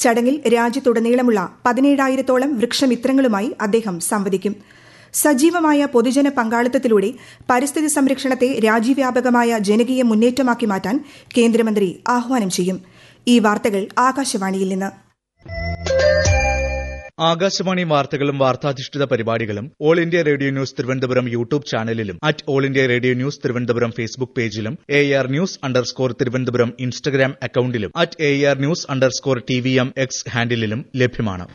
ചടങ്ങിൽ രാജ്യത്തുടനീളമുള്ള പതിനേഴായിരത്തോളം വൃക്ഷമിത്രങ്ങളുമായി അദ്ദേഹം സംവദിക്കും സജീവമായ പൊതുജന പങ്കാളിത്തത്തിലൂടെ പരിസ്ഥിതി സംരക്ഷണത്തെ രാജ്യവ്യാപകമായ ജനകീയ മുന്നേറ്റമാക്കി മാറ്റാൻ കേന്ദ്രമന്ത്രി ആഹ്വാനം ചെയ്യും ഈ വാർത്തകൾ ആകാശവാണിയിൽ നിന്ന് ആകാശവാണി വാർത്തകളും വാർത്താധിഷ്ഠിത പരിപാടികളും all India radio news Thiruvananthapuram YouTube ചാനലിലും at all India radio news Thiruvananthapuram Facebook പേജിലും A R news underscore Thiruvananthapuram Instagram അക്കൌണ്ടിലും at A R news underscore T V M X ഹാൻഡിലും ലഭ്യമാണ്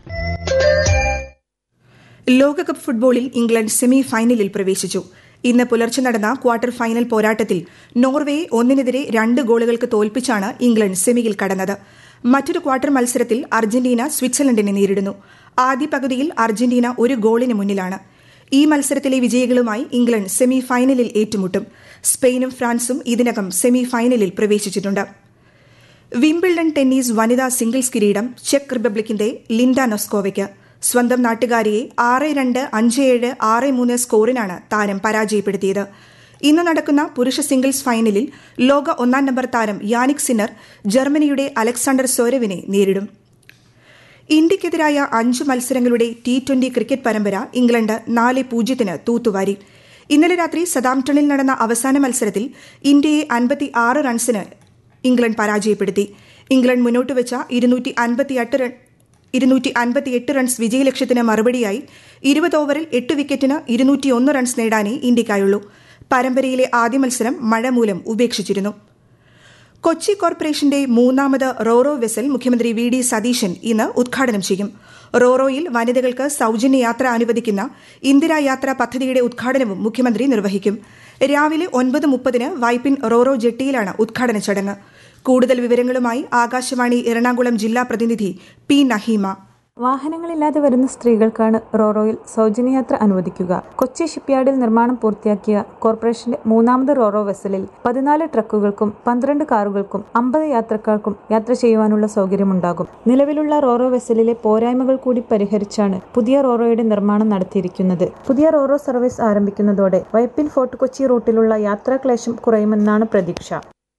ലോകകപ്പ് ഫുട്ബോളിൽ ഇംഗ്ലണ്ട് സെമി ഫൈനലിൽ പ്രവേശിച്ചു ഇന്ന് പുലർച്ചെ നടന്ന ക്വാർട്ടർ ഫൈനൽ പോരാട്ടത്തിൽ നോർവേയെ ഒന്നിനെതിരെ രണ്ട് ഗോളുകൾക്ക് തോൽപ്പിച്ചാണ് ഇംഗ്ലണ്ട് സെമിയിൽ കടന്നത് മറ്റൊരു ക്വാർട്ടർ മത്സരത്തിൽ അർജന്റീന സ്വിറ്റ്സർലൻഡിനെ നേരിടുന്നു ആദ്യ പകുതിയിൽ അർജന്റീന ഒരു ഗോളിന് മുന്നിലാണ് ഈ മത്സരത്തിലെ വിജയികളുമായി ഇംഗ്ലണ്ട് സെമി ഫൈനലിൽ ഏറ്റുമുട്ടും സ്പെയിനും ഫ്രാൻസും ഇതിനകം സെമി ഫൈനലിൽ പ്രവേശിച്ചിട്ടുണ്ട് വിംബിൾഡൺ ടെന്നീസ് വനിതാ സിംഗിൾസ് കിരീടം ചെക്ക് റിപ്പബ്ലിക്കിന്റെ ലിൻഡ നൊസ്കോവയ്ക്ക് സ്വന്തം നാട്ടുകാരിയെ ആറ് രണ്ട് അഞ്ച് ഏഴ് ആറ് മൂന്ന് സ്കോറിനാണ് താരം പരാജയപ്പെടുത്തിയത് ഇന്ന് നടക്കുന്ന പുരുഷ സിംഗിൾസ് ഫൈനലിൽ ലോക ഒന്നാം നമ്പർ താരം യാനിക് സിന്നർ ജർമ്മനിയുടെ അലക്സാണ്ടർ സോരവിനെ നേരിടും ഇന്ത്യയ്ക്കെതിരായ അഞ്ച് മത്സരങ്ങളുടെ ടി ട്വന്റി ക്രിക്കറ്റ് പരമ്പര ഇംഗ്ലണ്ട് നാല് പൂജ്യത്തിന് തൂത്തുവാരി ഇന്നലെ രാത്രി സതാംപ്ടണിൽ നടന്ന അവസാന മത്സരത്തിൽ ഇന്ത്യയെ അൻപത്തി ആറ് റൺസിന് ഇംഗ്ലണ്ട് പരാജയപ്പെടുത്തി ഇംഗ്ലണ്ട് മുന്നോട്ട് വെച്ച ഇരുന്നൂറ്റി അൻപത്തിയെട്ട് റൺ ഇരുന്നൂറ്റി അൻപത്തിയെട്ട് റൺസ് വിജയലക്ഷ്യത്തിന് മറുപടിയായി ഇരുപത് ഓവറിൽ എട്ട് വിക്കറ്റിന് ഇരുന്നൂറ്റിയൊന്ന് റൺസ് നേടാനേ ഇന്ത്യയ്ക്കായുള്ളൂ പരമ്പരയിലെ ആദ്യ മത്സരം മഴ മൂലം ഉപേക്ഷിച്ചിരുന്നു കൊച്ചി കോർപ്പറേഷന്റെ മൂന്നാമത് റോറോ വെസൽ മുഖ്യമന്ത്രി വി ഡി സതീശൻ ഇന്ന് ഉദ്ഘാടനം ചെയ്യും റോറോയിൽ വനിതകൾക്ക് സൌജന്യ യാത്ര അനുവദിക്കുന്ന ഇന്ദിരാ യാത്ര പദ്ധതിയുടെ ഉദ്ഘാടനവും മുഖ്യമന്ത്രി നിർവഹിക്കും രാവിലെ ഒൻപത് മുപ്പതിന് വൈപ്പിൻ റോറോ ജെട്ടിയിലാണ് ഉദ്ഘാടന ചടങ്ങ് കൂടുതൽ വിവരങ്ങളുമായി ആകാശവാണി എറണാകുളം ജില്ലാ പ്രതിനിധി പി നഹീമ വാഹനങ്ങളില്ലാതെ വരുന്ന സ്ത്രീകൾക്കാണ് റോറോയിൽ സൗജന്യയാത്ര അനുവദിക്കുക കൊച്ചി ഷിപ്പ്യാർഡിൽ നിർമ്മാണം പൂർത്തിയാക്കിയ കോർപ്പറേഷന്റെ മൂന്നാമത് റോറോ വെസലിൽ പതിനാല് ട്രക്കുകൾക്കും പന്ത്രണ്ട് കാറുകൾക്കും അമ്പത് യാത്രക്കാർക്കും യാത്ര ചെയ്യുവാനുള്ള സൗകര്യമുണ്ടാകും നിലവിലുള്ള റോറോ വെസലിലെ പോരായ്മകൾ കൂടി പരിഹരിച്ചാണ് പുതിയ റോറോയുടെ നിർമ്മാണം നടത്തിയിരിക്കുന്നത് പുതിയ റോറോ സർവീസ് ആരംഭിക്കുന്നതോടെ വൈപ്പിൻ ഫോർട്ട് കൊച്ചി റൂട്ടിലുള്ള യാത്രാക്ലേശം കുറയുമെന്നാണ് പ്രതീക്ഷ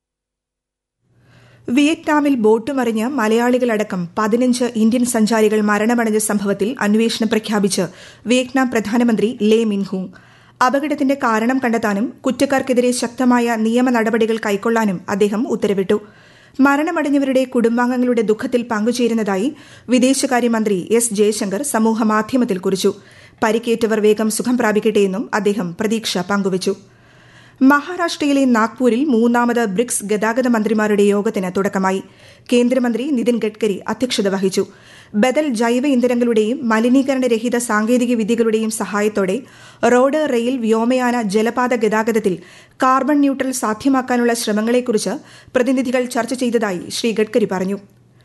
വിയറ്റ്നാമിൽ ബോട്ട് മറിഞ്ഞ് മലയാളികളടക്കം പതിനഞ്ച് ഇന്ത്യൻ സഞ്ചാരികൾ മരണമടഞ്ഞ സംഭവത്തിൽ അന്വേഷണം പ്രഖ്യാപിച്ച് വിയറ്റ്നാം പ്രധാനമന്ത്രി ലേ മിൻഹൂങ് അപകടത്തിന്റെ കാരണം കണ്ടെത്താനും കുറ്റക്കാർക്കെതിരെ ശക്തമായ നിയമ നടപടികൾ കൈക്കൊള്ളാനും അദ്ദേഹം ഉത്തരവിട്ടു മരണമടഞ്ഞവരുടെ കുടുംബാംഗങ്ങളുടെ ദുഃഖത്തിൽ പങ്കുചേരുന്നതായി വിദേശകാര്യമന്ത്രി എസ് ജയശങ്കർ സമൂഹമാധ്യമത്തിൽ കുറിച്ചു പരിക്കേറ്റവർ വേഗം സുഖം പ്രാപിക്കട്ടെയെന്നും അദ്ദേഹം പ്രതീക്ഷ പങ്കുവച്ചു മഹാരാഷ്ട്രയിലെ നാഗ്പൂരിൽ മൂന്നാമത് ബ്രിക്സ് ഗതാഗത മന്ത്രിമാരുടെ യോഗത്തിന് തുടക്കമായി കേന്ദ്രമന്ത്രി നിതിൻ ഗഡ്കരി അധ്യക്ഷത വഹിച്ചു ബദൽ ജൈവ ഇന്ധനങ്ങളുടെയും മലിനീകരണരഹിത സാങ്കേതിക വിദ്യകളുടെയും സഹായത്തോടെ റോഡ് റെയിൽ വ്യോമയാന ജലപാത ഗതാഗതത്തിൽ കാർബൺ ന്യൂട്രൽ സാധ്യമാക്കാനുള്ള ശ്രമങ്ങളെക്കുറിച്ച് പ്രതിനിധികൾ ചർച്ച ചെയ്തതായി ശ്രീ ഗഡ്കരി പറഞ്ഞു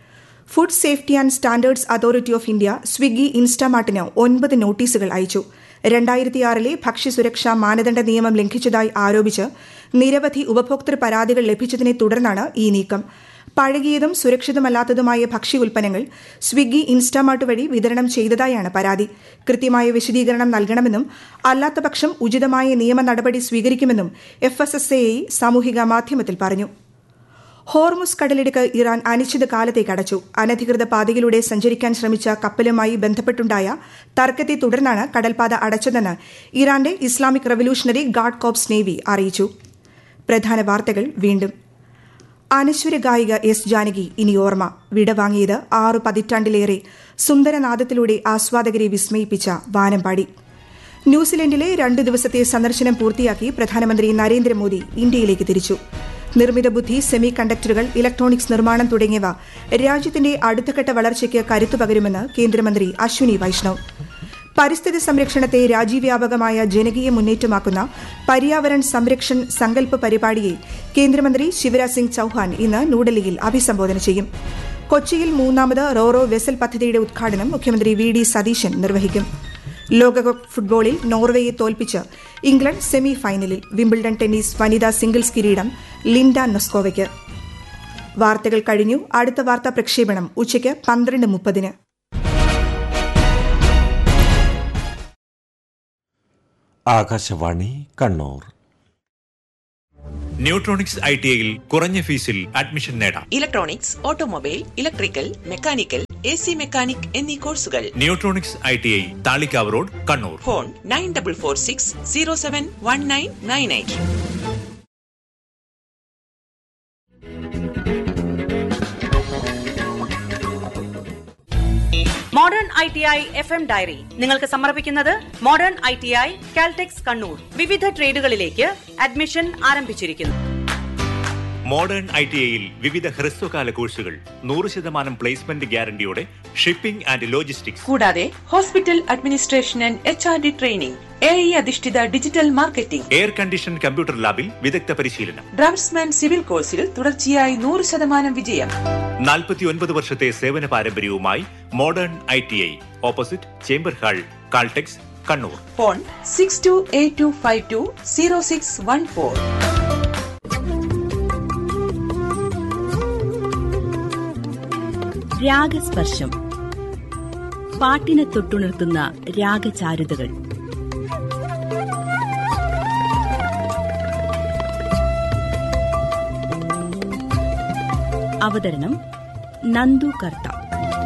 food safety and standards authority of India Swiggy ഇൻസ്റ്റാമാർട്ടിന് ഒൻപത് നോട്ടീസുകൾ അയച്ചു രണ്ടായിരത്തിയാറിലെ ഭക്ഷ്യസുരക്ഷാ മാനദണ്ഡ നിയമം ലംഘിച്ചതായി ആരോപിച്ച് നിരവധി ഉപഭോക്തൃ പരാതികൾ ലഭിച്ചതിനെ തുടർന്നാണ് ഈ നീക്കം പഴകിയതും സുരക്ഷിതമല്ലാത്തതുമായ ഭക്ഷ്യ ഉൽപ്പന്നങ്ങൾ സ്വിഗ്ഗി ഇൻസ്റ്റാമാർട്ട് വഴി വിതരണം ചെയ്തതായാണ് പരാതി കൃത്യമായ വിശദീകരണം നൽകണമെന്നും അല്ലാത്തപക്ഷം ഉചിതമായ നിയമ നടപടി സ്വീകരിക്കുമെന്നും എഫ് എസ് എസ് എ സാമൂഹിക മാധ്യമത്തിൽ പറഞ്ഞു ഹോർമുസ് കടലിടുക്ക് ഇറാൻ അനിശ്ചിതകാലത്തേക്ക് അടച്ചു അനധികൃത പാതയിലൂടെ സഞ്ചരിക്കാൻ ശ്രമിച്ച കപ്പലുമായി ബന്ധപ്പെട്ടുണ്ടായ തർക്കത്തെ തുടർന്നാണ് കടൽപാത അടച്ചതെന്ന് ഇറാന്റെ Islamic revolutionary guard corps navy അറിയിച്ചു പ്രധാന വാർത്തകൾ വീണ്ടും അനശ്വര ഗായിക എസ് ജാനകി ഇനി ഓർമ്മ വിടവാങ്ങിയത് ആറു പതിറ്റാണ്ടിലേറെ സുന്ദരനാദത്തിലൂടെ ആസ്വാദകരെ വിസ്മയിപ്പിച്ച വാനമ്പാടി ന്യൂസിലൻഡിലെ രണ്ടു ദിവസത്തെ സന്ദർശനം പൂർത്തിയാക്കി പ്രധാനമന്ത്രി നരേന്ദ്രമോദി ഇന്ത്യയിലേക്ക് തിരിച്ചു നിർമ്മിത ബുദ്ധി സെമി കണ്ടക്ടറുകൾ ഇലക്ട്രോണിക്സ് നിർമ്മാണം തുടങ്ങിയവ രാജ്യത്തിന്റെ അടുത്തഘട്ട വളർച്ചയ്ക്ക് കരുത്തു പകരുമെന്ന് കേന്ദ്രമന്ത്രി അശ്വിനി വൈഷ്ണവ് പരിസ്ഥിതി സംരക്ഷണത്തെ രാജ്യവ്യാപകമായ ജനകീയ മുന്നേറ്റമാക്കുന്ന പര്യാവരൺ സംരക്ഷൺ സങ്കല്പ പരിപാടിയെ കേന്ദ്രമന്ത്രി ശിവരാജ് സിംഗ് ചൌഹാൻ ഇന്ന് ന്യൂഡൽഹിയിൽ അഭിസംബോധന ചെയ്യും കൊച്ചിയിൽ മൂന്നാമത് റോറോ വെസൽ പദ്ധതിയുടെ ഉദ്ഘാടനം മുഖ്യമന്ത്രി വി ഡി സതീശൻ നിർവഹിക്കും ലോകകപ്പ് ഫുട്ബോളിൽ നോർവേയെ തോൽപ്പിച്ച് ഇംഗ്ലണ്ട് സെമി ഫൈനലിൽ വിംബിൾഡൺ ടെന്നീസ് വനിതാ സിംഗിൾസ് കിരീടം ലിൻഡ നൊസ്കോവയ്ക്ക് വാർത്തകൾ കഴിഞ്ഞു അടുത്ത വാർത്താ പ്രക്ഷേപണം ഉച്ചയ്ക്ക് പന്ത്രണ്ട് മുപ്പതിന് ആകാശവാണി കണ്ണൂർ ന്യൂട്രോണിക്സ് ഐ ടി ഐയിൽ കുറഞ്ഞ ഫീസിൽ അഡ്മിഷൻ നേടാം electronics automobile electrical mechanical A C mechanic എന്നീ കോഴ്സുകൾ Neutronics I T I Thalikavu road Kannur phone nine double four six zero seven one nine nine eight modern I T I F M diary നിങ്ങൾക്ക് സമർപ്പിക്കുന്നത് modern I T I Caltex Kannur വിവിധ ട്രേഡുകളിലേക്ക് admission ആരംഭിച്ചിരിക്കുന്നു modern I T ഐയിൽ വിവിധ ഹ്രസ്വകാല കോഴ്സുകൾ നൂറ് ശതമാനം പ്ലേസ്മെന്റ് ഗ്യാരണ്ടിയോടെ ഷിപ്പിംഗ് ആൻഡ് ലോജിസ്റ്റിക്സ് കൂടാതെ hospital administration and H R D training A I അധിഷ്ഠിത digital marketing air condition computer ലാബിൽ വിദഗ്ധ പരിശീലനം ഡ്രാഫ്റ്റ്സ്മാൻ സിവിൽ കോഴ്സിൽ തുടർച്ചയായി നൂറ് ശതമാനം വിജയം നാൽപ്പത്തിയൊൻപത് വർഷത്തെ സേവന പാരമ്പര്യവുമായി modern I T I opposite chamber hall Caltex Kannur phone six two eight two five two zero six one four രാഗസ്പർശം പാട്ടിനെ തൊട്ടുണർത്തുന്ന രാഗചാരുതകൾ അവതരണം നന്ദു കർത്ത